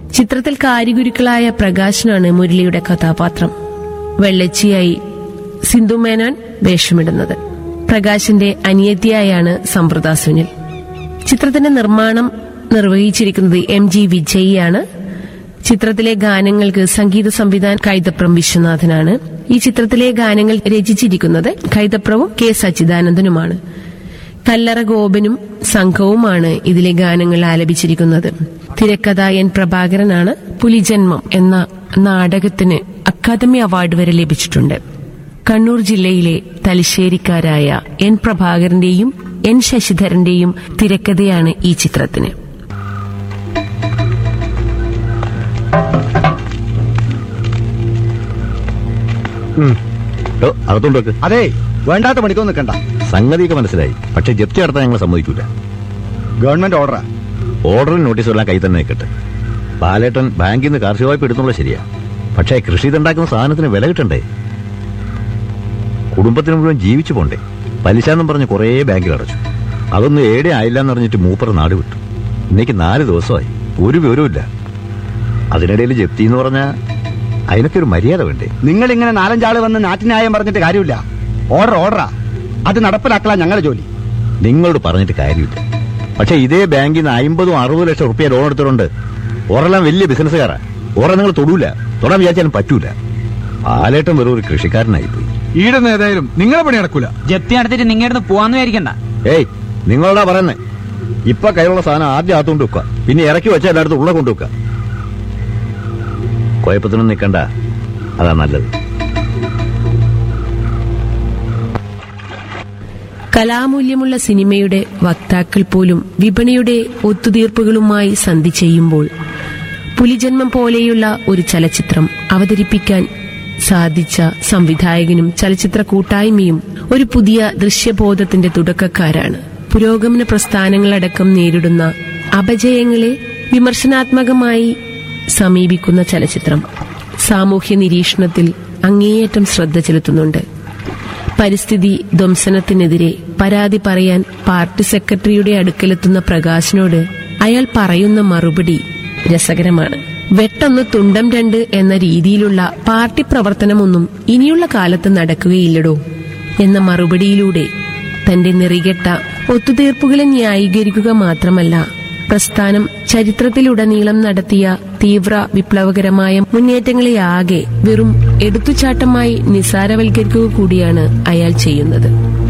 ചിത്രത്തിൽ കാരിഗുരുക്കളായ പ്രകാശനാണ് മുരളിയുടെ കഥാപാത്രം വെള്ളച്ചിയായി സിന്ധു മേനോൻ വേഷമിടുന്നത് പ്രകാശിന്റെ അനിയത്തിയായാണ് സമ്പ്രദ സുനിൽ ചിത്രത്തിന്റെ നിർമ്മാണം നിർവഹിച്ചിരിക്കുന്നത് എം ജി വിജയിയാണ് ചിത്രത്തിലെ ഗാനങ്ങൾക്ക് സംഗീത സംവിധാൻ കൈതപ്രം വിശ്വനാഥനാണ് ഈ ചിത്രത്തിലെ ഗാനങ്ങൾ രചിച്ചിരിക്കുന്നത് കൈതപ്രവും കെ സച്ചിദാനന്ദനുമാണ് കല്ലറ ഗോപനും സംഘവുമാണ് ഇതിലെ ഗാനങ്ങൾ ആലപിച്ചിരിക്കുന്നത് തിരക്കഥ എൻ പ്രഭാകരനാണ് പുലിജന്മം എന്ന നാടകത്തിന് അക്കാദമി അവാർഡ് വരെ ലഭിച്ചിട്ടുണ്ട് കണ്ണൂർ ജില്ലയിലെ തലശ്ശേരിക്കാരായ എൻ പ്രഭാകരന്റെയും എൻ ശശിധരന്റെയും തിരക്കഥയാണ് ഈ ചിത്രത്തിന് ഡോ, അകത്തോണ്ട് വെക്ക് അതെ വേണ്ടാത്ത പണിക്കൊന്നും നിൽക്കണ്ട സംഗതിയൊക്കെ മനസ്സിലായി പക്ഷെ ജപ്തി നടത്താൻ ഞങ്ങൾ സമ്മതിക്കൂല ഗവൺമെന്റ് ഓർഡറാ ഓർഡറും നോട്ടീസും എല്ലാം കൈ തന്നെ നിൽക്കട്ടെ ബാലേട്ടൻ ബാങ്കിൽ നിന്ന് കാർഷിക വായ്പ എടുത്തുള്ളത് ശരിയാ പക്ഷേ കൃഷി ഉണ്ടാക്കുന്ന സാധനത്തിന് വില കിട്ടണ്ടേ കുടുംബത്തിന് മുഴുവൻ ജീവിച്ചു പോണ്ടേ പലിശ എന്നും പറഞ്ഞ് കുറേ ബാങ്കിൽ അടച്ചു അതൊന്നും ഏടെ ആയില്ല എന്ന് പറഞ്ഞിട്ട് മൂപ്പർ നാട് വിട്ടു ഇന്നേക്ക് നാല് ദിവസമായി ഒരു വിവരവുമില്ല അതിനിടയിൽ ജപ്തി എന്ന് പറഞ്ഞാൽ അതിനൊക്കെ ഒരു മര്യാദ വേണ്ടേ നിങ്ങൾ ഇങ്ങനെ നാലഞ്ചാള് വന്ന് നാട്ടിന്യായം പറഞ്ഞിട്ട് കാര്യമില്ല ഓർഡർ ഓർഡറാ അത് നടപ്പിലാക്കലാ ഞങ്ങളുടെ ജോലി നിങ്ങളോട് പറഞ്ഞിട്ട് കാര്യമില്ല പക്ഷെ ഇതേ ബാങ്കിൽ നിന്ന് അമ്പതും അറുപത് ലക്ഷം റുപ്യ ലോൺ എടുത്തിട്ടുണ്ട് ഓരെല്ലാം വലിയ ബിസിനസ്സുകാരാ ഓറെ നിങ്ങൾ തൊടൂല തൊടാൻ വിചാരിച്ചാലും പറ്റൂല പാലേട്ടൻ വെറും ഒരു കൃഷിക്കാരനായി പോയി ഈടുന്ന ഏതായാലും നിങ്ങളെ പണി നടക്കൂല ജപ്തി നടത്തിട്ട് നിങ്ങളുടെ പോവാന്ന് വിചാരിക്കണ്ട ഏയ് നിങ്ങളോടാ പറയുന്നേ ഇപ്പൊ കയ്യിലുള്ള സാധനം ആദ്യം ആത്തുകൊണ്ട് വെക്കുക പിന്നെ ഇറക്കി വെച്ചാൽ എല്ലായിടത്തും ഉള്ള കൊണ്ടു വെക്കുക കുഴപ്പത്തിനൊന്നും നിൽക്കണ്ട അതാ നല്ലത് കലാമൂല്യമുള്ള സിനിമയുടെ വക്താക്കൾ പോലും വിപണിയുടെ ഒത്തുതീർപ്പുകളുമായി സന്ധി ചെയ്യുമ്പോൾ പുലിജന്മം പോലെയുള്ള ഒരു ചലച്ചിത്രം അവതരിപ്പിക്കാൻ സാധിച്ച സംവിധായകനും ചലച്ചിത്ര കൂട്ടായ്മയും ഒരു പുതിയ ദൃശ്യബോധത്തിന്റെ തുടക്കക്കാരാണ് പുരോഗമന പ്രസ്ഥാനങ്ങളടക്കം നേരിടുന്ന അപജയങ്ങളെ വിമർശനാത്മകമായി സമീപിക്കുന്ന ചലച്ചിത്രം സാമൂഹ്യ നിരീക്ഷണത്തിൽ അങ്ങേയറ്റം ശ്രദ്ധ ചെലുത്തുന്നുണ്ട് പരിസ്ഥിതി ധ്വംസനത്തിനെതിരെ പരാതി പറയാൻ പാർട്ടി സെക്രട്ടറിയുടെ അടുക്കലെത്തുന്ന പ്രകാശിനോട് അയാൾ പറയുന്ന മറുപടി രസകരമാണ് വെട്ടൊന്ന് തുണ്ടം രണ്ട് എന്ന രീതിയിലുള്ള പാർട്ടി പ്രവർത്തനമൊന്നും ഇനിയുള്ള കാലത്ത് നടക്കുകയില്ലടോ എന്ന മറുപടിയിലൂടെ തന്റെ നെറികെട്ട ഒത്തുതീർപ്പുകളെ ന്യായീകരിക്കുക മാത്രമല്ല പ്രസ്ഥാനം ചരിത്രത്തിലുടനീളം നടത്തിയ തീവ്ര വിപ്ലവകരമായ മുന്നേറ്റങ്ങളെയാകെ വെറും എടുത്തുചാട്ടമായി നിസാരവൽക്കരിക്കുക കൂടിയാണ് അയാൾ ചെയ്യുന്നത്